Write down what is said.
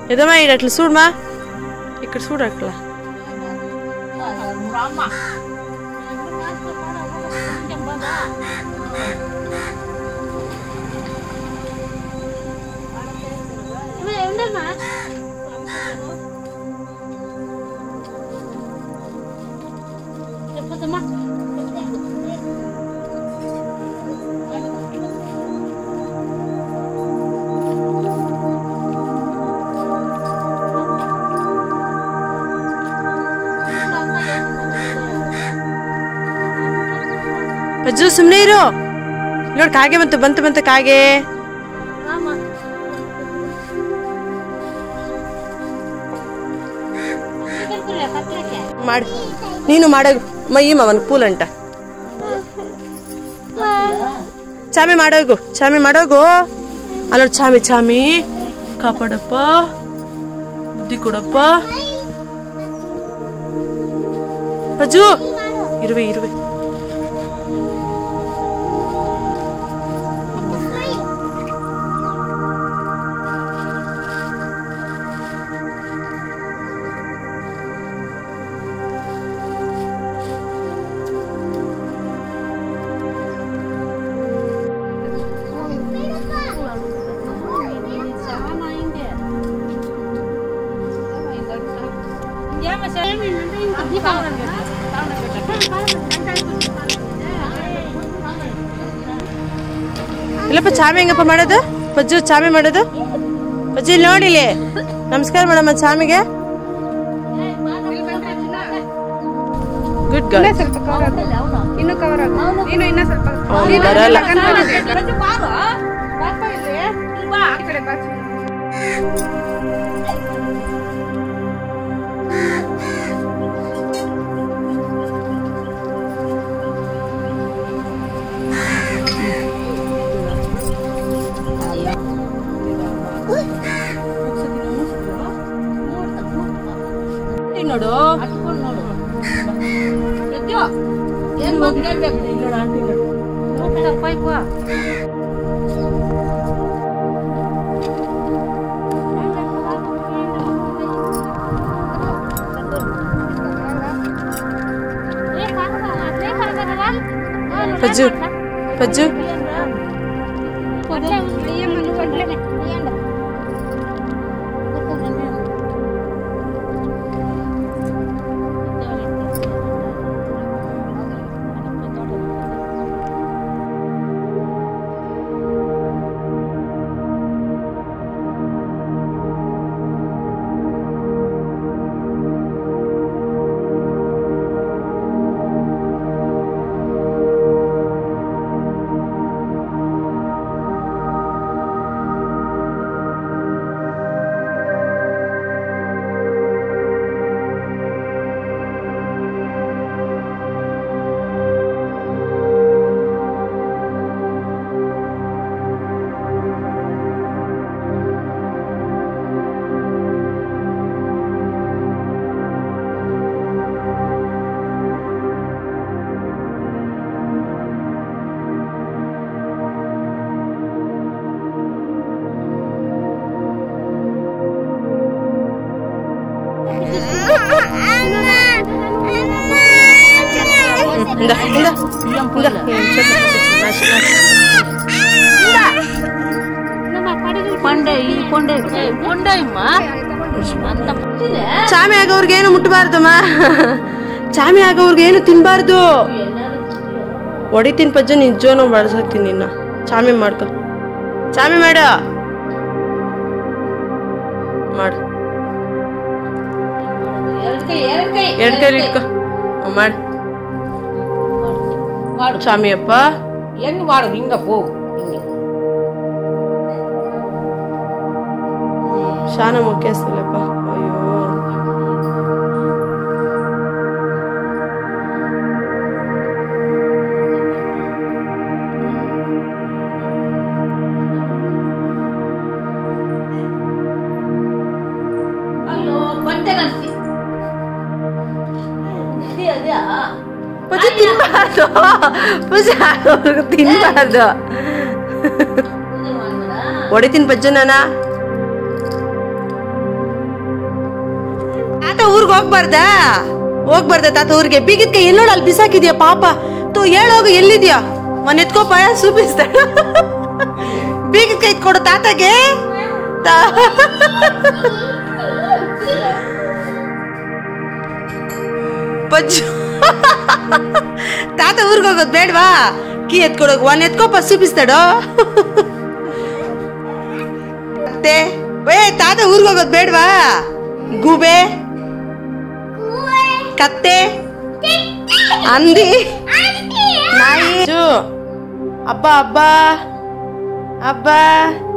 ఏదమ్మా ఈడ అట్లా చూడమా ఇక్కడ చూడు అట్లా ಅಜ್ಜು ಸುಮ್ಮನೆ ಇರು ನೋಡಿ ಕಾಗೆ ಬಂತು ಬಂತು ಬಂತು ಕಾಗೆ ಮಾಡಿ ನೀನು ಮಾಡೋಗು ಮೈ ಅವನ್ ಪೂಲ್ ಅಂಟ ಚಾಮಿ ಮಾಡೋಗು ಚಾಮಿ ಮಾಡೋಗು ಅಲ್ಲ ಚಾಮಿ ಚಾಮಿ ಕಾಪಾಡಪ್ಪ ಬುದ್ಧಿ ಕೊಡಪ್ಪ ಅಜ್ಜು ಇರುವೆ ಇರುವೆ ಇಲ್ಲಪ್ಪ ಚಾಮಿ ಹೆಂಗಪ್ಪ ಮಾಡೋದು ಪಜ್ಜು ಚಾಮಿ ಮಾಡೋದು ಪಜ್ಜು ಇಲ್ಲಿ ನೋಡಿಲಿ ನಮಸ್ಕಾರ ಮೇಡಮ್ ಚಾಮಿಗೆ ಗುಡ್ ಗರ್ಲ್ ಸ್ವಲ್ಪ ಕವರ್ ಇನ್ನು ಕವರ್ ಆಗು ಇನ್ನು ಇನ್ನ ಸ್ವಲ್ಪ ಅವ್ನು ಬರಲ್ಲ ಈ ಕಡೆ ಬಾ ನೋಡು ಪಜ್ಜು ಪಜ್ಜು ಇಂದ ಇಂದ ಇಂದ ಚಾಮಿ ಆಗೋರ್ಗೆ ಏನು ಮುಟ್ಟಬಾರ್ದಮ್ಮ ಚಾಮಿ ಆಗೋರ್ಗೆ ಏನು ತಿನ್ಬಾರ್ದು ಹೊಡಿತೀನಿ ಪಜ್ಜ ನಿಜನೂ ಬಳಸಾಕ್ತೀನಿ ನಿನ್ನ ಚಾಮಿ ಮಾಡ್ಕೊ ಚಾಮಿ ಮಾಡ ಮಾಡು ಎರಡು ಕೈ ಇಟ್ಕೊ ಹ್ಮ್, ಮಾಡು ಚಾಮಿ ಅಪ್ಪ ಹೆಂಗ್ ಮಾಡು ಹಿಂಗ ಪೋ ಹಿಂಗೆ ಶಾನ ಮುಖ್ಯಸ್ಥಲ್ಲಪ್ಪ ಅಯ್ಯೋ ಅಲ್ಲೋ ಬಂಟೆಗಂತಿ ಇದೆ ಅದ್ಯಾ ಪೂಜೆ ತಿನ್ಬಾರ್ದು ಪೂಜೆ ಆಗೋರ್ಗು ತಿನ್ಬಾರ್ದು ಇದು ಮಾಡ್ಬೇಡ ಹೊಡಿತೀನಿ ಪಜ್ಜು ನಾನ ತಾತ ಊರ್ಗ್ ಹೋಗ್ಬಾರ್ದಾ ಹೋಗ್ಬಾರ್ದ ತಾತ ಊರಿಗೆ ಬೀಗಿದ ಕೈ ಎಲ್ಲೋಳ ಅಲ್ಲಿ ಬಿಸಾಕಿದ್ಯಾ ಪಾಪ ತು ಹೇಳೋಗು ಎಲ್ಲಿದ್ಯಾ ಮನೆ ಎತ್ಕೋಪ ಸೂಪಿಸ್ತಾಳ ಬೀಗಿದ ಕೈ ಕೊಡು ತಾತಗೆ ತಾ- ಪಜ್ಜು ತಾತ ಊರ್ಗ್ ಹೋಗೋದ್ ಬೇಡ್ವಾ ಕೀ ಎತ್ಕೊಡೋಗ್ ಒನ್ ಎತ್ಕೋಪ ಸೂಪಿಸ್ತಾಡೋ ಮತ್ತೆ ಏ ತಾತ ಊರ್ಗ್ ಹೋಗೋದ್ ಬೇಡ್ವಾ ಗೂಬೆ ಕತ್ತೆ ಅಂದಿ ನಾಯಿ ಚು. ಅಬ್ಬ ಅಬ್ಬ ಅಬ್ಬ